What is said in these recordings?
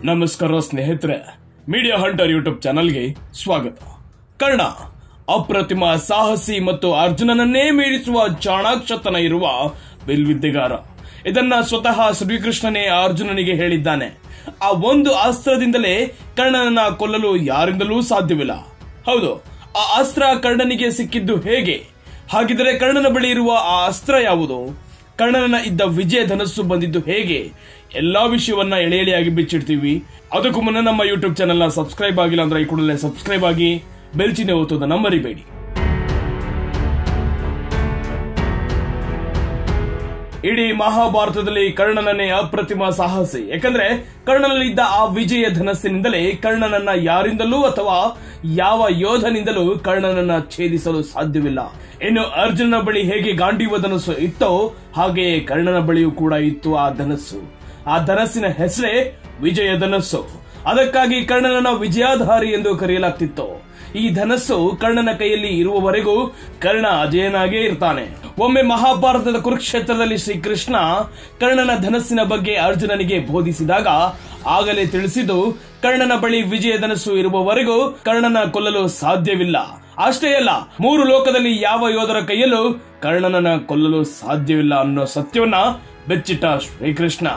ನಮಸ್ಕಾರ ಸ್ನೇಹಿತರೆ media hunter YouTube ಚಾನಲ್ಗೆ ಸ್ವಾಗತ ಕರ್ಣ ಅಪ್ರತಿಮ ಸಾಹಸಿ ಮತ್ತು ಅರ್ಜುನನನ್ನೇ ಮೀರಿಸುವ ಚಾಣಾಕ್ಷತನ ಇರುವ ಬಿಲ್ವಿದ್ಯೆಗಾರ ಇದನ್ನ ಸ್ವತಃ ಶ್ರೀಕೃಷ್ಣನೇ ಅರ್ಜುನನಿಗೆ ಹೇಳಿದ್ದಾನೆ ಆ ಒಂದು ಅಸ್ತ್ರದಿಂದಲೇ ಕರ್ಣನನ್ನ ಕೊಲ್ಲಲು ಯಾರಿಂದಲೂ ಸಾಧ್ಯವಿಲ್ಲ ಹೌದು ಆ ಅಸ್ತ್ರ ಕರ್ಣನಿಗೆ ಸಿಕ್ಕಿದ್ದು ಹೇಗೆ ಹಾಗಿದ್ರೆ ಕರ್ಣನ ಬಳಿ ಇರುವ ಆ ಅಸ್ತ್ರ ಯಾವುದು ಕರ್ಣನ ಇದ್ದ ವಿಜಯ ಧನಸ್ಸು ಬಂದಿದ್ದು ಹೇಗೆ ಎಲ್ಲಾ ವಿಷಯವನ್ನ ಎಳೆ ಎಳೆಯಾಗಿ ಬಿಚ್ಚಿಡ್ತೀವಿ ಅದಕ್ಕೂ ಮುನ್ನ ನಮ್ಮ ಯೂಟ್ಯೂಬ್ ಚಾನೆಲ್ ನ ಸಬ್ಸ್ಕ್ರೈಬ್ ಆಗಿಲ್ಲ ಅಂದ್ರೆ ಈ ಕೂಡಲೇ ಸಬ್ಸ್ಕ್ರೈಬ್ ಆಗಿ ಬೆಲ್ ಚಿಹ್ನೆ ಒತ್ತುವುದನ್ನ ಮರಿಬೇಡಿ ಇಡೀ ಮಹಾಭಾರತದಲ್ಲಿ ಕರ್ಣನನ್ನೇ ಅಪ್ರತಿಮ ಸಾಹಸಿ ಯಾಕಂದ್ರೆ ಕರ್ಣನಲ್ಲಿದ್ದ ಆ ವಿಜಯ ಧನಸ್ಸಿನಿಂದಲೇ ಕರ್ಣನನ್ನ ಯಾರಿಂದಲೂ ಅಥವಾ ಯಾವ ಯೋಧನಿಂದಲೂ ಕರ್ಣನನ್ನ ಛೇದಿಸಲು ಸಾಧ್ಯವಿಲ್ಲ ಇನ್ನು ಅರ್ಜುನನ ಬಳಿ ಹೇಗೆ ಗಾಂಡೀವ ಧನಸ್ಸು ಇತ್ತೋ ಹಾಗೆಯೇ ಕರ್ಣನ ಬಳಿಯೂ ಕೂಡ ಇತ್ತು ಆ ಧನಸ್ಸು ಆ ಧನಸ್ಸಿನ ಹೆಸರೇ ವಿಜಯ ಧನಸ್ಸು ಅದಕ್ಕಾಗಿ ಕರ್ಣನನ್ನ ವಿಜಯಾಧಾರಿ ಎಂದು ಕರೆಯಲಾಗ್ತಿತ್ತು ಈ ಧನಸ್ಸು ಕರ್ಣನ ಕೈಯಲ್ಲಿ ಇರುವವರೆಗೂ ಕರ್ಣ ಅಜಯನಾಗೇ ಇರ್ತಾನೆ ಒಮ್ಮೆ ಮಹಾಭಾರತದ ಕುರುಕ್ಷೇತ್ರದಲ್ಲಿ ಶ್ರೀಕೃಷ್ಣ ಕರ್ಣನ ಧನಸ್ಸಿನ ಬಗ್ಗೆ ಅರ್ಜುನನಿಗೆ ಬೋಧಿಸಿದಾಗ ಆಗಲೇ ತಿಳಿಸಿದ್ದು ಕರ್ಣನ ಬಳಿ ವಿಜಯ ಧನಸ್ಸು ಇರುವವರೆಗೂ ಕರ್ಣನ ಕೊಲ್ಲಲು ಸಾಧ್ಯವಿಲ್ಲ ಅಷ್ಟೇ ಅಲ್ಲ ಮೂರು ಲೋಕದಲ್ಲಿ ಯಾವ ಯೋಧರ ಕೈಯಲ್ಲೂ ಕರ್ಣನನ್ನ ಕೊಲ್ಲಲು ಸಾಧ್ಯವಿಲ್ಲ ಅನ್ನೋ ಸತ್ಯವನ್ನ ಬೆಚ್ಚಿಟ್ಟ ಶ್ರೀಕೃಷ್ಣ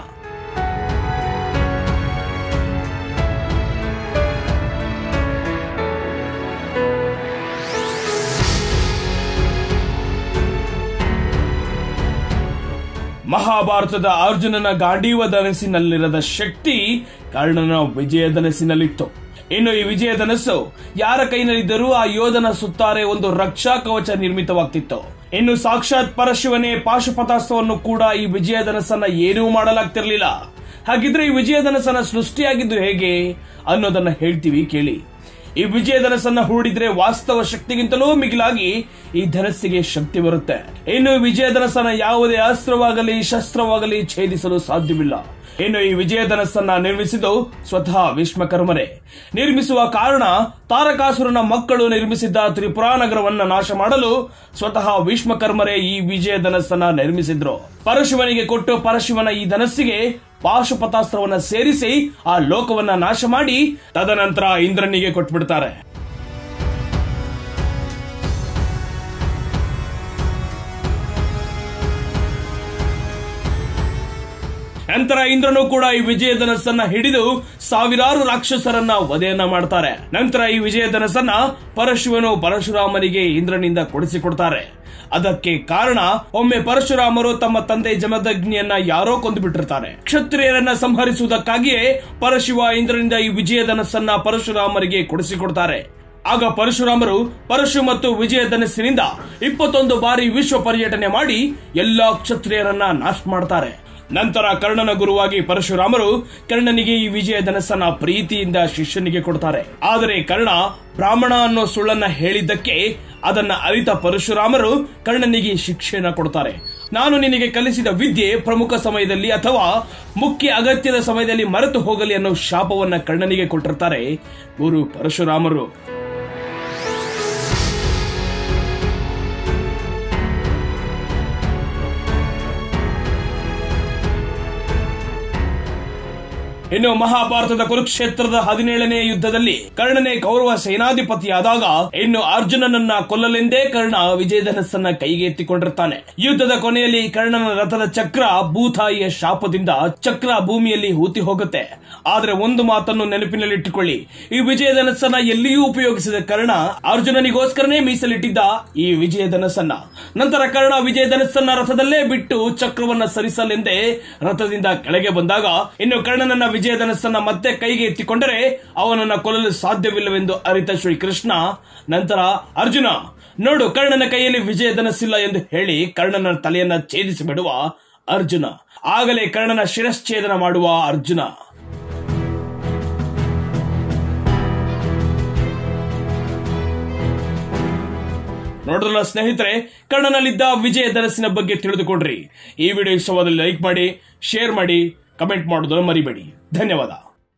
ಮಹಾಭಾರತದ ಅರ್ಜುನನ ಗಾಂಡೀವ ಧನಸ್ಸಿನಲ್ಲಿರದ ಶಕ್ತಿ ಕರ್ಣನ ವಿಜಯ ಧನಸ್ಸಿನಲ್ಲಿತ್ತು ಇನ್ನು ಈ ವಿಜಯ ಧನಸ್ಸು ಯಾರ ಕೈನಲ್ಲಿದ್ದರೂ ಆ ಯೋಧನ ಸುತ್ತಾರೆ ಒಂದು ರಕ್ಷಾ ಕವಚ ನಿರ್ಮಿತವಾಗ್ತಿತ್ತು ಇನ್ನು ಸಾಕ್ಷಾತ್ ಪರಶಿವನೇ ಪಾಶುಪತಾಸ್ತ್ರವನ್ನು ಕೂಡ ಈ ವಿಜಯ ಧನಸ್ಸನ್ನ ಏನೂ ಮಾಡಲಾಗ್ತಿರ್ಲಿಲ್ಲ ಹಾಗಿದ್ರೆ ಈ ವಿಜಯ ಧನಸ್ಸನ್ನ ಸೃಷ್ಟಿಯಾಗಿದ್ದು ಹೇಗೆ ಅನ್ನೋದನ್ನ ಹೇಳ್ತೀವಿ ಕೇಳಿ ಈ ವಿಜಯ ಧನಸ್ಸನ್ನ ಹೂಡಿದ್ರೆ ವಾಸ್ತವ ಶಕ್ತಿಗಿಂತಲೂ ಮಿಗಿಲಾಗಿ ಈ ಧನಸ್ಸಿಗೆ ಶಕ್ತಿ ಬರುತ್ತೆ ಇನ್ನು ಈ ವಿಜಯ ಧನಸ್ಸನ್ನ ಯಾವುದೇ ಅಸ್ತ್ರವಾಗಲಿ ಶಸ್ತ್ರವಾಗಲಿ ಛೇದಿಸಲು ಸಾಧ್ಯವಿಲ್ಲ ಇನ್ನು ಈ ವಿಜಯ ಧನಸ್ಸನ್ನ ನಿರ್ಮಿಸಿದ್ದು ಸ್ವತಃ ವಿಶ್ವಕರ್ಮರೇ ನಿರ್ಮಿಸುವ ಕಾರಣ ತಾರಕಾಸುರನ ಮಕ್ಕಳು ನಿರ್ಮಿಸಿದ್ದ ತ್ರಿಪುರಾ ನಗರವನ್ನ ನಾಶ ಮಾಡಲು ಸ್ವತಃ ವಿಶ್ವಕರ್ಮರೇ ಈ ವಿಜಯ ಧನಸ್ಸನ್ನ ನಿರ್ಮಿಸಿದ್ರು ಪರಶಿವನಿಗೆ ಕೊಟ್ಟು ಪರಶಿವನ ಈ ಧನಸ್ಸಿಗೆ ಪಾಶುಪತಾಸ್ತ್ರವನ್ನ ಸೇರಿಸಿ ಆ ಲೋಕವನ್ನ ನಾಶ ಮಾಡಿ ತದನಂತರ ಇಂದ್ರನಿಗೆ ಕೊಟ್ಬಿಡ್ತಾರೆ ನಂತರ ಇಂದ್ರನು ಕೂಡ ಈ ವಿಜಯ ಧನಸ್ಸನ್ನ ಹಿಡಿದು ಸಾವಿರಾರು ರಾಕ್ಷಸರನ್ನ ವಧೆಯನ್ನ ಮಾಡ್ತಾರೆ ನಂತರ ಈ ವಿಜಯ ಧನಸ್ಸನ್ನ ಪರಶುವನು ಪರಶುರಾಮನಿಗೆ ಇಂದ್ರನಿಂದ ಕೊಡಿಸಿಕೊಡ್ತಾರೆ ಅದಕ್ಕೆ ಕಾರಣ ಒಮ್ಮೆ ಪರಶುರಾಮರು ತಮ್ಮ ತಂದೆ ಜಮದಗ್ನಿಯನ್ನ ಯಾರೋ ಕೊಂದು ಬಿಟ್ಟಿರ್ತಾರೆ ಕ್ಷತ್ರಿಯರನ್ನ ಸಂಹರಿಸುವುದಕ್ಕಾಗಿಯೇ ಪರಶಿವ ಇಂದ್ರನಿಂದ ಈ ವಿಜಯ ಧನಸ್ಸನ್ನ ಪರಶುರಾಮರಿಗೆ ಕೊಡಿಸಿಕೊಡ್ತಾರೆ ಆಗ ಪರಶುರಾಮರು ಪರಶು ಮತ್ತು ವಿಜಯ ಧನಸ್ಸಿನಿಂದ ಇಪ್ಪತ್ತೊಂದು ಬಾರಿ ವಿಶ್ವ ಪರ್ಯಟನೆ ಮಾಡಿ ಎಲ್ಲಾ ಕ್ಷತ್ರಿಯರನ್ನ ನಾಶ ಮಾಡ್ತಾರೆ ನಂತರ ಕರ್ಣನ ಗುರುವಾಗಿ ಪರಶುರಾಮರು ಕರ್ಣನಿಗೆ ಈ ವಿಜಯ ಧನಸ್ಸನ್ನ ಪ್ರೀತಿಯಿಂದ ಶಿಷ್ಯನಿಗೆ ಕೊಡ್ತಾರೆ ಆದರೆ ಕರ್ಣ ಬ್ರಾಹ್ಮಣ ಅನ್ನೋ ಸುಳ್ಳನ್ನ ಹೇಳಿದ್ದಕ್ಕೆ ಅದನ್ನ ಅರಿತ ಪರಶುರಾಮರು ಕರ್ಣನಿಗೆ ಶಿಕ್ಷೆಯನ್ನ ಕೊಡ್ತಾರೆ ನಾನು ನಿನಗೆ ಕಲಿಸಿದ ವಿದ್ಯೆ ಪ್ರಮುಖ ಸಮಯದಲ್ಲಿ ಅಥವಾ ಮುಖ್ಯ ಅಗತ್ಯದ ಸಮಯದಲ್ಲಿ ಮರೆತು ಹೋಗಲಿ ಅನ್ನೋ ಶಾಪವನ್ನ ಕರ್ಣನಿಗೆ ಕೊಟ್ಟಿರ್ತಾರೆ ಗುರು ಪರಶುರಾಮರು ಇನ್ನು ಮಹಾಭಾರತದ ಕುರುಕ್ಷೇತ್ರದ ಹದಿನೇಳನೇ ಯುದ್ಧದಲ್ಲಿ ಕರ್ಣನೇ ಕೌರವ ಸೇನಾಧಿಪತಿಯಾದಾಗ ಇನ್ನು ಅರ್ಜುನನನ್ನ ಕೊಲ್ಲಲೆಂದೇ ಕರ್ಣ ವಿಜಯಧನಸ್ಸನ್ನ ಕೈಗೆ ಎತ್ತಿಕೊಂಡಿರ್ತಾನೆ ಯುದ್ಧದ ಕೊನೆಯಲ್ಲಿ ಕರ್ಣನ ರಥದ ಚಕ್ರ ಭೂತಾಯಿಯ ಶಾಪದಿಂದ ಚಕ್ರ ಭೂಮಿಯಲ್ಲಿ ಹೂತಿ ಹೋಗುತ್ತೆ ಆದ್ರೆ ಒಂದು ಮಾತನ್ನು ನೆನಪಿನಲ್ಲಿಟ್ಟುಕೊಳ್ಳಿ ಈ ವಿಜಯಧನಸ್ಸನ್ನ ಎಲ್ಲಿಯೂ ಉಪಯೋಗಿಸಿದ ಕರ್ಣ ಅರ್ಜುನನಿಗೋಸ್ಕರನೇ ಮೀಸಲಿಟ್ಟಿದ್ದ ಈ ವಿಜಯಧನಸ್ಸನ್ನ ನಂತರ ಕರ್ಣ ವಿಜಯಧನಸ್ಸನ್ನ ರಥದಲ್ಲೇ ಬಿಟ್ಟು ಚಕ್ರವನ್ನ ಸರಿಸಲೆಂದೇ ರಥದಿಂದ ಕೆಳಗೆ ಬಂದಾಗ ಇನ್ನು ಕರ್ಣನನ್ನ ವಿಜಯಧನಸ್ಸನ್ನ ಮತ್ತೆ ಕೈಗೆ ಎತ್ತಿಕೊಂಡರೆ ಅವನನ್ನ ಕೊಲ್ಲಲು ಸಾಧ್ಯವಿಲ್ಲವೆಂದು ಅರಿತ ಶ್ರೀಕೃಷ್ಣ ನಂತರ ಅರ್ಜುನ ನೋಡು ಕರ್ಣನ ಕೈಯಲ್ಲಿ ವಿಜಯಧನಸ್ಸಿಲ್ಲ ಎಂದು ಹೇಳಿ ಕರ್ಣನ ತಲೆಯನ್ನ ಛೇದಿಸಿ ಬಿಡುವ ಅರ್ಜುನ ಆಗಲೇ ಕರ್ಣನ ಶಿರಶ್ಛೇದನ ಮಾಡುವ ಅರ್ಜುನ ನೋಡಿದ್ರಲ್ಲ ಸ್ನೇಹಿತರೆ ಕರ್ಣನಲ್ಲಿದ್ದ ವಿಜಯ ಧನಸ್ಸಿನ ಬಗ್ಗೆ ತಿಳಿದುಕೊಂಡ್ರಿ ಈ ವಿಡಿಯೋ ಇಷ್ಟವಾದಲ್ಲಿ ಲೈಕ್ ಮಾಡಿ ಶೇರ್ ಮಾಡಿ ಕಮೆಂಟ್ ಮಾಡೋದನ್ನು ಮರಿಬೇಡಿ ಧನ್ಯವಾದ